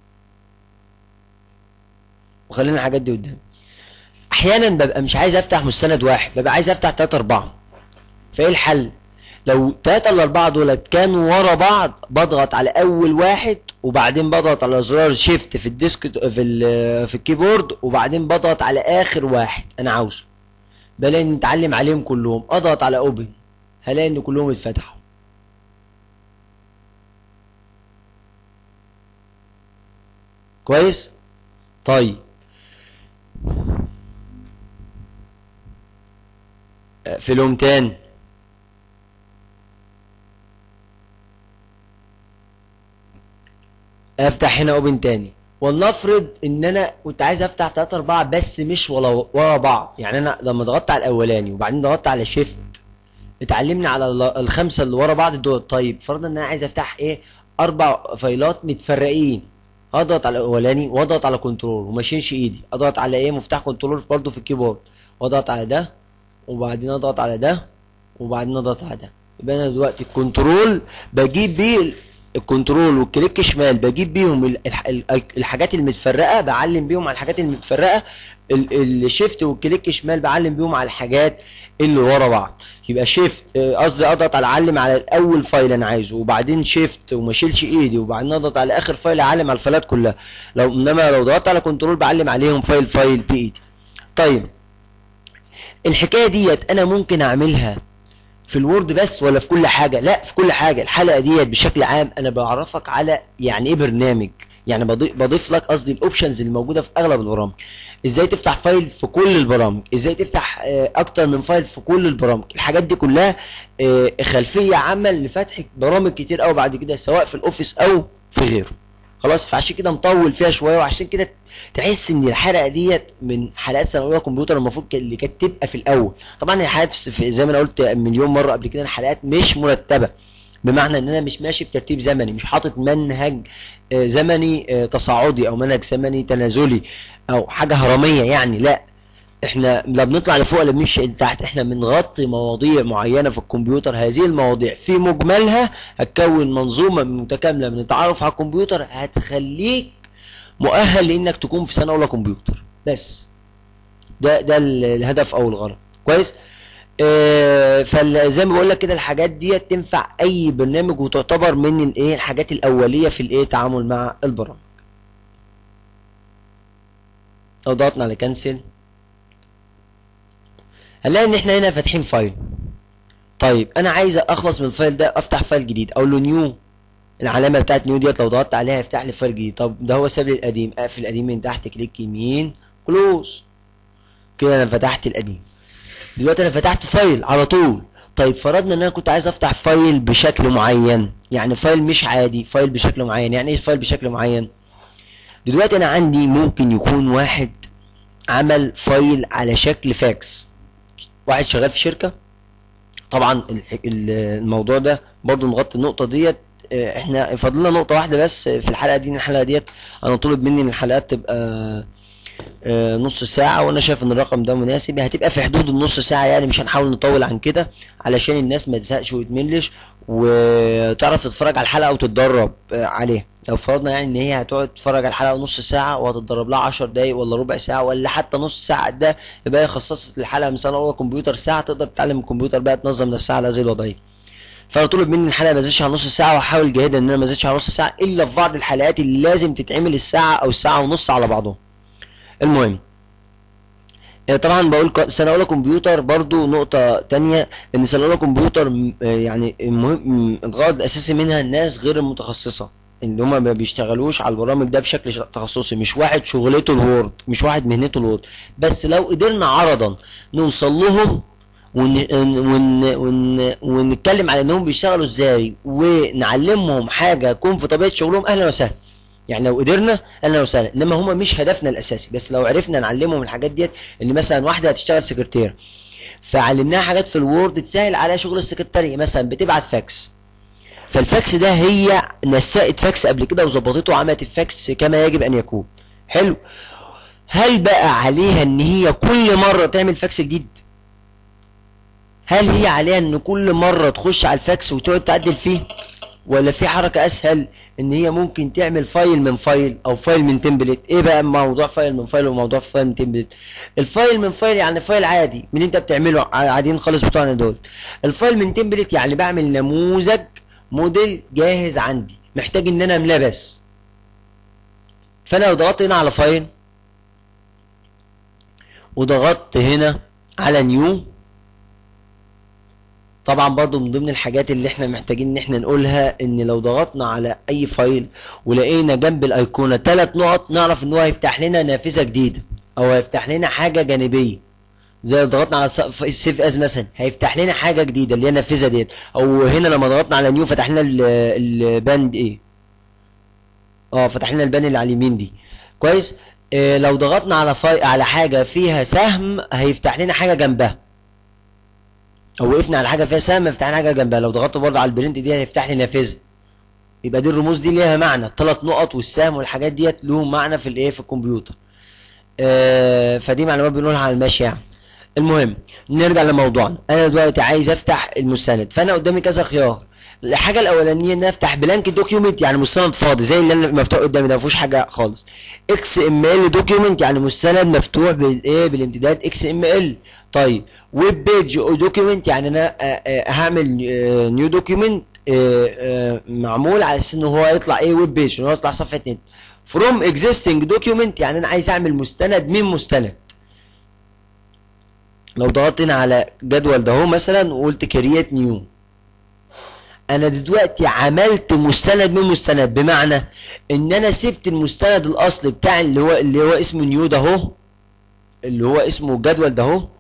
وخلينا الحاجات دي قدام احيانا ببقى مش عايز افتح مستند واحد ببقى عايز افتح تلاتة اربعة فايه الحل لو تلاتة الاربعة دولت كانوا ورا بعض بضغط على اول واحد وبعدين بضغط على زرار شيفت في الديسك في ال- في الكيبورد وبعدين بضغط على اخر واحد انا عاوزه بلاقي اني اتعلم عليهم كلهم اضغط على اوبن هلاقي ان كلهم اتفتحوا كويس طيب في لومتان افتح هنا اوبن تاني ولنفرض ان انا كنت عايز افتح 3 4 بس مش ورا ورا بعض يعني انا لما ضغطت على الاولاني وبعدين ضغطت على شيفت اتعلمني على ال- الخمسه اللي ورا بعض دول طيب فرضا ان انا عايز افتح ايه اربع فايلات متفرقين اضغط على الاولاني واضغط على كنترول وماشينش ايدي اضغط على ايه مفتاح كنترول برضو في الكيبورد واضغط على ده وبعدين اضغط على ده وبعدين اضغط على ده يبقى انا دلوقتي الكنترول بجيب بيه ال- الكنترول والكليك شمال بجيب بيهم ال- الح- ال- الحاجات المتفرقه بعلم بيهم على الحاجات المتفرقه ال- الشيفت والكليك شمال بعلم بيهم على الحاجات اللي ورا بعض يبقى شيفت آه، قصدي اضغط على علم على الاول فايل انا عايزه وبعدين شيفت وما اشيلش ايدي وبعدين اضغط على اخر فايل اعلم على الفايلات كلها لو انما لو ضغطت على كنترول بعلم عليهم فايل فايل بايدي طيب الحكايه ديت انا ممكن اعملها في الوورد بس ولا في كل حاجه لا في كل حاجه الحلقه ديت بشكل عام انا بعرفك على يعني ايه برنامج يعني بضيف, بضيف لك قصدي الاوبشنز اللي موجوده في اغلب البرامج ازاي تفتح فايل في كل البرامج ازاي تفتح آه، اكتر من فايل في كل البرامج الحاجات دي كلها آه، خلفيه عامه لفتح برامج كتير قوي بعد كده سواء في الاوفيس او في غيره خلاص فعشان كده مطول فيها شويه وعشان كده تحس ان الحلقه ديت من حلقات سنه اولى كمبيوتر المفروض كان- اللي كانت تبقى في الاول طبعا الحلقات في- زي ما انا قلت مليون مره قبل كده الحلقات مش مرتبه بمعنى ان انا مش ماشي بترتيب زمني مش حاطط منهج آه، زمني آه، تصاعدي او منهج زمني تنازلي او حاجه هرميه يعني لا احنا لا بنطلع لفوق ولا بنمشي لتحت احنا بنغطي مواضيع معينه في الكمبيوتر هذه المواضيع في مجملها هتكون منظومه متكامله من التعرف على الكمبيوتر هتخليك مؤهل لانك تكون في سنه اولى كمبيوتر بس ده ده ال- الهدف او الغرض كويس آه فزي ما بقول لك كده الحاجات دي تنفع اي برنامج وتعتبر من الايه الحاجات الاوليه في الايه تعامل مع البرامج لو ضغطنا على كنسل هنلاقي ان احنا هنا فاتحين فايل طيب انا عايز اخلص من الفايل ده افتح فايل جديد اقول له نيو العلامه بتاعت نيو ديت لو ضغطت عليها هيفتح لي فايل جديد طب ده هو ساب لي القديم اقفل القديم من تحت كليك يمين كلوز كده انا فتحت القديم دلوقتي انا فتحت فايل على طول طيب فرضنا ان انا كنت عايز افتح فايل بشكل معين يعني فايل مش عادي فايل بشكل معين يعني ايه فايل بشكل معين دلوقتي انا عندي ممكن يكون واحد عمل فايل على شكل فاكس واحد شغال في شركه طبعا ال- ال- الموضوع ده برضو نغطي النقطه ديت آه، احنا فاضلنا نقطه واحده بس في الحلقه دي إن الحلقه ديت انا طلب مني ان الحلقات تبقى آه، نص ساعة وانا شايف ان الرقم ده مناسب هتبقى في حدود النص ساعة يعني مش هنحاول نطول عن كده علشان الناس ما تزهقش وتملش وتعرف تتفرج على الحلقة وتتدرب آه، عليها لو فرضنا يعني ان هي هتقعد تتفرج على الحلقة نص ساعة وهتتدرب لها 10 دقايق ولا ربع ساعة ولا حتى نص ساعة ده يبقى هي خصصت الحلقة مثلا اول كمبيوتر ساعة تقدر تتعلم الكمبيوتر بقى تنظم نفسها على هذه الوضعية فانا طلب مني الحلقه ما تزيدش على نص ساعه واحاول جاهدا ان انا ما ازيدش على نص ساعه الا في بعض الحلقات اللي لازم تتعمل الساعه او الساعه ونص على بعضهم المهم آه، طبعا بقول ك- سنه اولى كمبيوتر برضو نقطه تانية ان سنه اولى كمبيوتر م- آه، يعني المهم م- الغرض الاساسي منها الناس غير المتخصصه اللي هما ما بيشتغلوش على البرامج ده بشكل ش- تخصصي مش واحد شغلته الوورد مش واحد مهنته الوورد بس لو قدرنا عرضا نوصل لهم ون... ون... ون... ونتكلم على انهم بيشتغلوا ازاي ونعلمهم حاجه تكون في طبيعه شغلهم اهلا وسهلا يعني لو قدرنا اهلا وسهلا انما هما مش هدفنا الاساسي بس لو عرفنا نعلمهم الحاجات ديت ان مثلا واحده هتشتغل سكرتير فعلمناها حاجات في الوورد تسهل عليها شغل السكرتارية مثلا بتبعت فاكس فالفاكس ده هي نسقت فاكس قبل كده وظبطته وعملت الفاكس كما يجب ان يكون حلو هل بقى عليها ان هي كل مره تعمل فاكس جديد هل هي عليها ان كل مرة تخش على الفاكس وتقعد تعدل فيه ولا في حركة اسهل ان هي ممكن تعمل فايل من فايل او فايل من تمبلت ايه بقى موضوع فايل من فايل وموضوع فايل من تمبلت الفايل من فايل يعني فايل عادي من اللي انت بتعمله ع- عاديين خالص بتوعنا دول الفايل من تمبلت يعني بعمل نموذج موديل جاهز عندي محتاج ان انا املاه بس فانا لو ضغطت هنا على فايل وضغطت هنا على نيو طبعا برضو من ضمن الحاجات اللي احنا محتاجين ان احنا نقولها ان لو ضغطنا على اي فايل ولقينا جنب الايقونة ثلاث نقط نعرف ان هو هيفتح لنا نافذة جديدة او هيفتح لنا حاجة جانبية زي لو ضغطنا على سيف از مثلا هيفتح لنا حاجة جديدة اللي هي النافذة ديت او هنا لما ضغطنا على نيو فتح لنا ال- الباند ايه اه فتح لنا البان اللي على اليمين دي كويس اه لو ضغطنا على فاي على حاجة فيها سهم هيفتح لنا حاجة جنبها او وقفنا على حاجه فيها سهم يفتح لنا حاجه جنبها لو ضغطت برضه على البرنت دي هيفتح لي نافذه يبقى دي الرموز دي ليها معنى الثلاث نقط والسهم والحاجات ديت لهم معنى في الايه في الكمبيوتر آه فدي معلومات بنقولها على الماشي يعني المهم نرجع لموضوعنا انا دلوقتي عايز افتح المستند فانا قدامي كذا خيار الحاجه الاولانيه ان أنا افتح بلانك دوكيومنت يعني مستند فاضي زي اللي انا مفتوح قدامي ده ما فيهوش حاجه خالص اكس ام ال دوكيومنت يعني مستند مفتوح بالايه بالامتداد اكس ام ال طيب ويب بيج او دوكيومنت يعني انا آه، آه، هعمل نيو دوكيومنت معمول على اساس ان هو يطلع ايه ويب بيج ان هو يطلع صفحه نت فروم اكزيستنج دوكيومنت يعني انا عايز اعمل مستند من مستند لو ضغطت هنا على جدول ده اهو مثلا وقلت كرييت نيو انا دلوقتي عملت مستند من مستند بمعنى ان انا سبت المستند الاصلي بتاع اللي هو اللي هو اسمه نيو ده اهو اللي هو اسمه الجدول ده اهو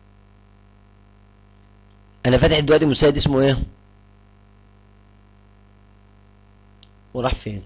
انا فاتح دلوقتي مستند اسمه ايه وراح فين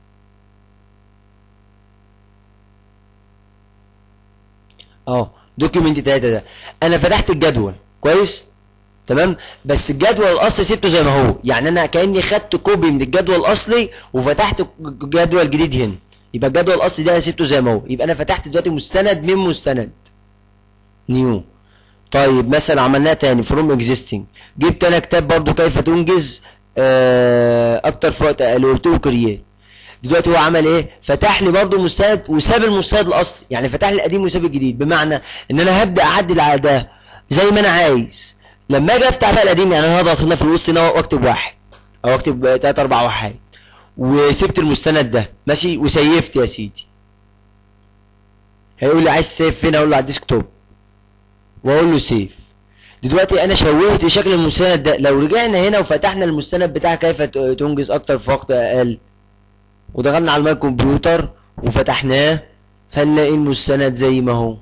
اه دوكيومنت 3 ده انا فتحت الجدول كويس تمام بس الجدول الاصلي سبته زي ما هو يعني انا كاني خدت كوبي من الجدول الاصلي وفتحت جدول جديد هنا يبقى الجدول الاصلي ده انا سبته زي ما هو يبقى انا فتحت دلوقتي مستند من مستند نيو طيب مثلا عملناها تاني فروم اكزيستنج جبت انا كتاب برضو كيف تنجز آه، اكتر في وقت اقل قلت له كريات دلوقتي هو عمل ايه فتح لي برضو مستند وساب المستند الاصلي يعني فتح لي القديم وساب الجديد بمعنى ان انا هبدا اعدل على ده زي ما انا عايز لما اجي افتح بقى القديم يعني انا هضغط هنا في الوسط هنا واكتب واحد او اكتب تلاتة اربع واحد وسبت المستند ده ماشي وسيفت يا سيدي هيقول لي عايز سيف فين اقول له على الديسكتوب واقول له سيف دلوقتي انا شوهت شكل المستند ده لو رجعنا هنا وفتحنا المستند بتاع كيف ت- تنجز اكتر في وقت اقل ودخلنا على الماي كمبيوتر وفتحناه هنلاقي المستند زي ما هو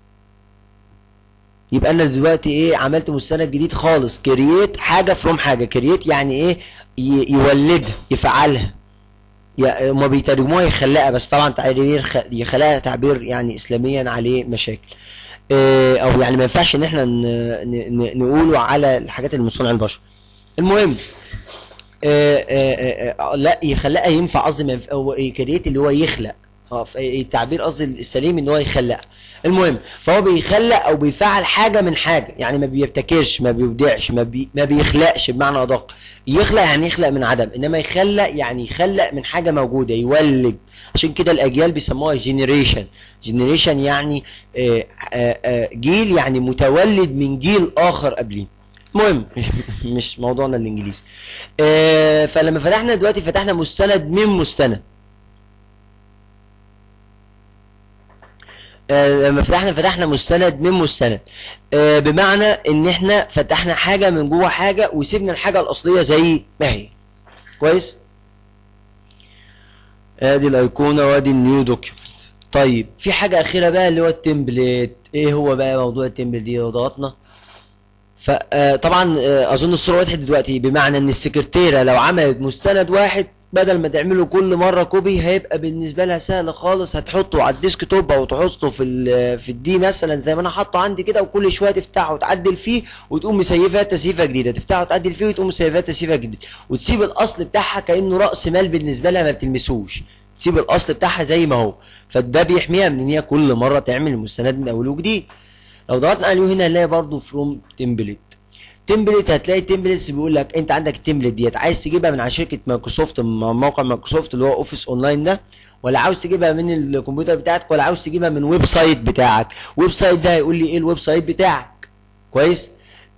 يبقى انا دلوقتي ايه عملت مستند جديد خالص كرييت حاجه فروم حاجه كرييت يعني ايه ي- يولدها يفعلها يا- هما بيترجموها يخلقها بس طبعا تعبير خ- يخلقها تعبير يعني اسلاميا عليه مشاكل آه، او يعني ما ينفعش ان احنا ن- ن- ن- نقوله على الحاجات اللي من صنع البشر المهم آه، آه، آه، آه، لا يخلقها ينفع قصدي ما ينفع- هو كريت اللي هو يخلق اه ف- التعبير قصدي السليم ان هو يخلق المهم فهو بيخلق او بيفعل حاجه من حاجه يعني ما بيبتكرش ما بيبدعش ما, بي ما بيخلقش بمعنى ادق يخلق يعني يخلق من عدم انما يخلق يعني يخلق من حاجه موجوده يولد عشان كده الاجيال بيسموها جينيريشن جينيريشن يعني آه، آه، آه، جيل يعني متولد من جيل اخر قبليه المهم مش موضوعنا الانجليزي آه، فلما فتحنا دلوقتي فتحنا مستند من مستند آه، لما فتحنا فتحنا مستند من مستند آه، بمعنى ان احنا فتحنا حاجة من جوه حاجة وسيبنا الحاجة الاصلية زي ما هي كويس ادي الايقونة وادي النيو دوكيومنت طيب في حاجة اخيرة بقى اللي هو التمبليت ايه هو بقى موضوع التمبليت دي لو ضغطنا فطبعا اظن الصوره وضحت دلوقتي بمعنى ان السكرتيره لو عملت مستند واحد بدل ما تعمله كل مره كوبي هيبقى بالنسبه لها سهل خالص هتحطه على الديسك توب او تحطه في ال في الدي مثلا زي ما انا حاطه عندي كده وكل شويه تفتحه وتعدل فيه وتقوم مسيفها تسييفه جديده تفتحه وتعدل فيه وتقوم مسيفها تسييفه جديده وتسيب الاصل بتاعها كانه راس مال بالنسبه لها ما بتلمسوش تسيب الاصل بتاعها زي ما هو فده بيحميها من ان هي كل مره تعمل المستند من اول وجديد لو ضغطنا عليه هنا هنلاقي برضو فروم تمبلت تمبلت هتلاقي تمبلتس بيقول لك انت عندك التمبلت ديت عايز تجيبها من على شركه مايكروسوفت من موقع مايكروسوفت اللي هو اوفيس اونلاين ده ولا عاوز تجيبها من الكمبيوتر بتاعك ولا عاوز تجيبها من ويب سايت بتاعك ويب سايت ده هيقول لي ايه الويب سايت بتاعك كويس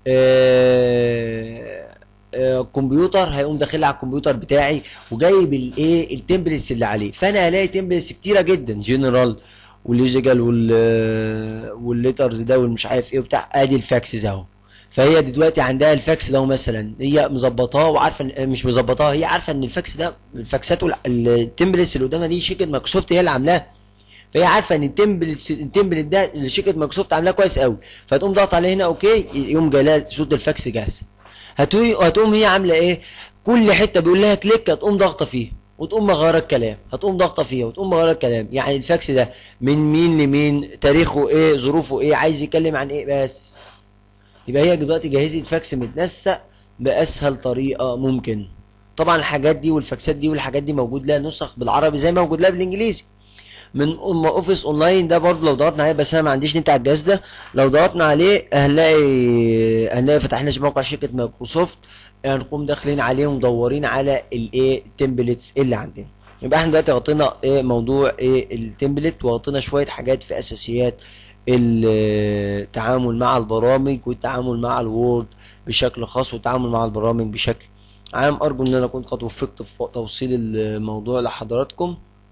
آه آه كمبيوتر هيقوم داخل على الكمبيوتر بتاعي وجايب الايه التمبلتس اللي عليه فانا هلاقي تمبلتس كتيره جدا جنرال والليجيكال وال والليترز ده والمش عارف ايه وبتاع ادي الفاكسز اهو فهي دلوقتي عندها الفاكس ده مثلا هي مظبطاه وعارفه إن- مش مظبطاه هي عارفه ان الفاكس ده الفاكسات والتمبلتس اللي قدامها دي شركه مايكروسوفت هي اللي عاملاها فهي عارفه ان التمبلت التمبلت ده اللي شركه مايكروسوفت عاملاه كويس قوي فتقوم ضغط عليه هنا اوكي يقوم جاي لها صوره الفاكس جاهزه هتقوم هتقوم هي عامله ايه كل حته بيقول لها كليك هتقوم ضاغطه فيها وتقوم مغيره الكلام هتقوم ضاغطه فيها وتقوم مغيره الكلام يعني الفاكس ده من مين لمين تاريخه ايه ظروفه ايه عايز يتكلم عن ايه بس يبقى هي دلوقتي جهزت فاكس متنسق باسهل طريقه ممكن طبعا الحاجات دي والفاكسات دي والحاجات دي موجود لها نسخ بالعربي زي ما موجود لها بالانجليزي من ام اوفيس اونلاين ده برضه لو ضغطنا عليه بس انا ما عنديش نت على الجهاز ده لو ضغطنا عليه هنلاقي هنلاقي فتحنا موقع شركه مايكروسوفت هنقوم داخلين عليه ومدورين على الايه التمبلتس اللي عندنا يبقى احنا دلوقتي غطينا ايه موضوع ايه التمبلت وغطينا شويه حاجات في اساسيات التعامل مع البرامج والتعامل مع الوورد بشكل خاص والتعامل مع البرامج بشكل عام ارجو ان انا كنت قد وفقت في توصيل الموضوع لحضراتكم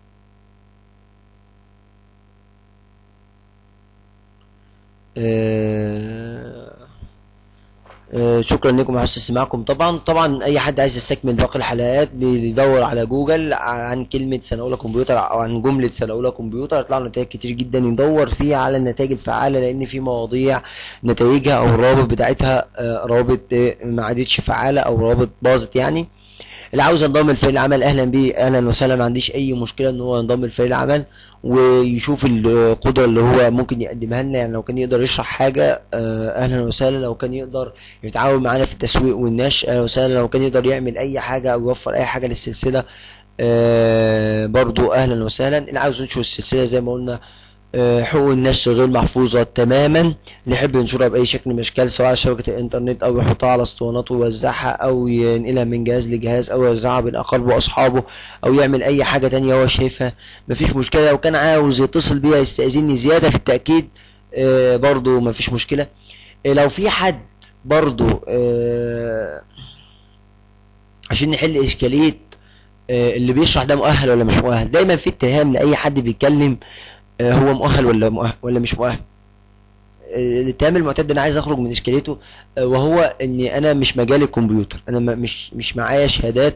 آه، آه، شكرا لكم على حسن استماعكم طبعا طبعا اي حد عايز يستكمل باقي الحلقات بيدور على جوجل عن كلمه سنه اولى كمبيوتر او عن جمله سنه اولى كمبيوتر يطلع له نتائج كتير جدا يدور فيها على النتائج الفعاله لان في مواضيع نتائجها او الروابط بتاعتها آه، روابط آه، ما عادتش فعاله او روابط باظت يعني اللي عاوز ينضم لفريق العمل اهلا بيه اهلا وسهلا ما عنديش اي مشكله ان هو ينضم لفريق العمل ويشوف القدره اللي هو ممكن يقدمها لنا يعني لو كان يقدر يشرح حاجه آه، اهلا وسهلا لو كان يقدر يتعاون معانا في التسويق والنشر اهلا وسهلا لو كان يقدر يعمل اي حاجه او يوفر اي حاجه للسلسله آه، برضو اهلا وسهلا اللي عاوز ينشر السلسله زي ما قلنا آه، حقوق النشر غير محفوظة تماما اللي يحب ينشرها بأي شكل من الأشكال سواء على شبكة الإنترنت أو يحطها على اسطوانات ويوزعها أو ينقلها من جهاز لجهاز أو يوزعها بين أقاربه وأصحابه أو يعمل أي حاجة تانية هو شايفها مفيش مشكلة لو كان عاوز يتصل بيها يستأذني زيادة في التأكيد آه، برضو مفيش مشكلة آه، لو في حد برضو آه، عشان نحل إشكالية آه، اللي بيشرح ده مؤهل ولا مش مؤهل دايما في اتهام لأي حد بيتكلم آه، هو مؤهل ولا مؤهل ولا مش مؤهل آه، الاتهام المعتاد انا عايز اخرج من اشكاليته آه، وهو اني انا مش مجال الكمبيوتر انا ما- مش مش معايا شهادات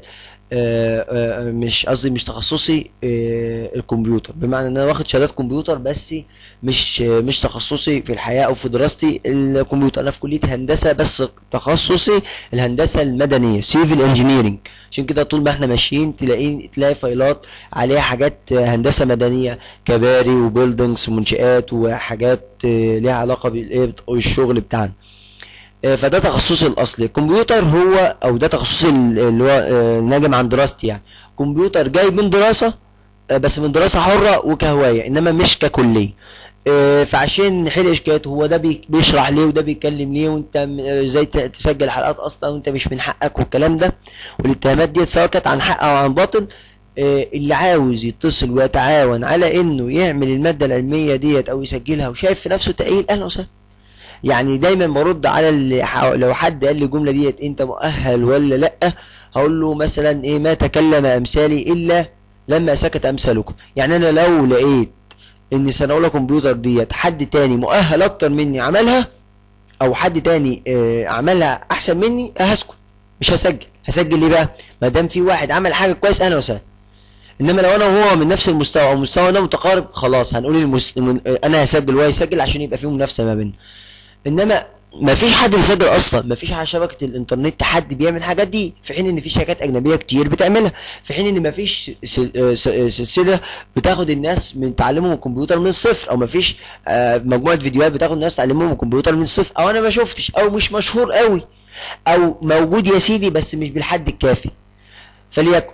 آه، آه، مش قصدي مش تخصصي آه، الكمبيوتر بمعنى ان انا واخد شهادات كمبيوتر بس مش آه، مش تخصصي في الحياه او في دراستي الكمبيوتر انا في كليه هندسه بس تخصصي الهندسه المدنيه سيفل انجينيرنج عشان كده طول ما احنا ماشيين تلاقي تلاقي فايلات عليها حاجات آه، هندسه مدنيه كباري وبيلدنجز ومنشآت وحاجات آه، ليها علاقه بالايه بالشغل بتاعنا آه، فده تخصصي الاصلي الكمبيوتر هو او ده تخصصي ال- اللي هو آه، ناجم عن دراستي يعني كمبيوتر جاي من دراسة آه، بس من دراسة حرة وكهواية انما مش ككلية آه، فعشان نحل اشكالات هو ده بي- بيشرح ليه وده بيتكلم ليه وانت م- آه، ازاي ت- تسجل حلقات اصلا وانت مش من حقك والكلام ده والاتهامات دي سواء كانت عن حق او عن باطل آه، اللي عاوز يتصل ويتعاون على انه يعمل المادة العلمية ديت او يسجلها وشايف في نفسه تأهيل اهلا وسهلا يعني دايما برد على اللي حا- لو حد قال لي الجمله ديت انت مؤهل ولا لا هقول له مثلا ايه ما تكلم امثالي الا لما سكت امثالكم يعني انا لو لقيت ان سنه اولى كمبيوتر ديت حد تاني مؤهل اكتر مني عملها او حد تاني آه، عملها احسن مني هسكت مش هسجل هسجل ليه بقى ما دام في واحد عمل حاجه كويس انا وسهلا انما لو انا وهو من نفس المستوى او مستوانا متقارب خلاص هنقول المس... من... انا هسجل وهو يسجل عشان يبقى فيه منافسه ما بيننا انما ما فيش حد بيسجل اصلا ما فيش على شبكه الانترنت حد بيعمل الحاجات دي في حين ان في شركات اجنبيه كتير بتعملها في حين ان ما فيش سل- آه، س- آه، سلسله بتاخد الناس من تعلمهم الكمبيوتر من الصفر او ما فيش آه، مجموعه فيديوهات بتاخد الناس تعلمهم الكمبيوتر من الصفر او انا ما شفتش او مش مشهور قوي او موجود يا سيدي بس مش بالحد الكافي فليكن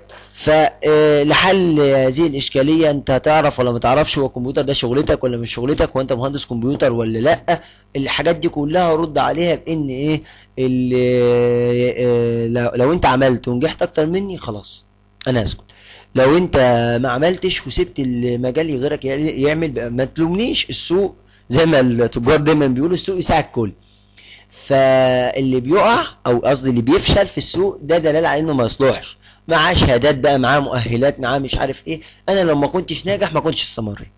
فلحل هذه الاشكاليه انت هتعرف ولا ما تعرفش هو الكمبيوتر ده شغلتك ولا مش شغلتك وانت مهندس كمبيوتر ولا لا الحاجات دي كلها رد عليها بان ايه اللي آه، لو, لو انت عملت ونجحت اكتر مني خلاص انا اسكت لو انت ما عملتش وسبت المجال غيرك يعمل بقى ما تلومنيش السوق زي ما التجار دايما بيقولوا السوق يساعد الكل فاللي بيقع او قصدي اللي بيفشل في السوق ده دلاله على انه ما يصلحش معاه شهادات بقى معاه مؤهلات معاه مش عارف ايه انا لو ما كنتش ناجح ما كنتش استمريت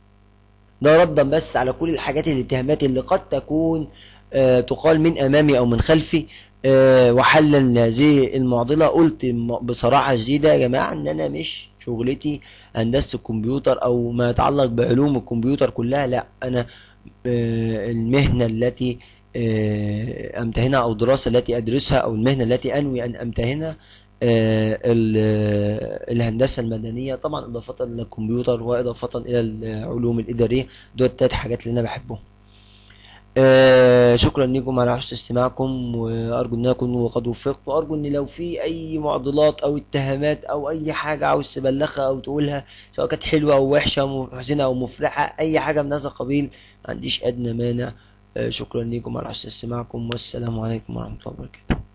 ده ردا بس على كل الحاجات الاتهامات اللي قد تكون آه تقال من امامي او من خلفي آه وحلا لهذه المعضله قلت م- بصراحه شديده يا جماعه ان انا مش شغلتي هندسه الكمبيوتر او ما يتعلق بعلوم الكمبيوتر كلها لا انا آه المهنه التي آه امتهنها او الدراسه التي ادرسها او المهنه التي انوي ان امتهنها آه، ال- آه، الهندسة المدنية طبعا إضافة للكمبيوتر وإضافة إلى العلوم الإدارية دول التلات حاجات اللي أنا بحبهم آه، شكرا لكم على حسن استماعكم وأرجو أن أكون قد وفقت وأرجو أن لو في أي معضلات أو اتهامات أو أي حاجة عاوز تبلغها أو تقولها سواء كانت حلوة أو وحشة محزنة أو مفرحة أي حاجة من هذا القبيل ما عنديش أدنى مانع آه، شكرا لكم على حسن استماعكم والسلام عليكم ورحمة الله وبركاته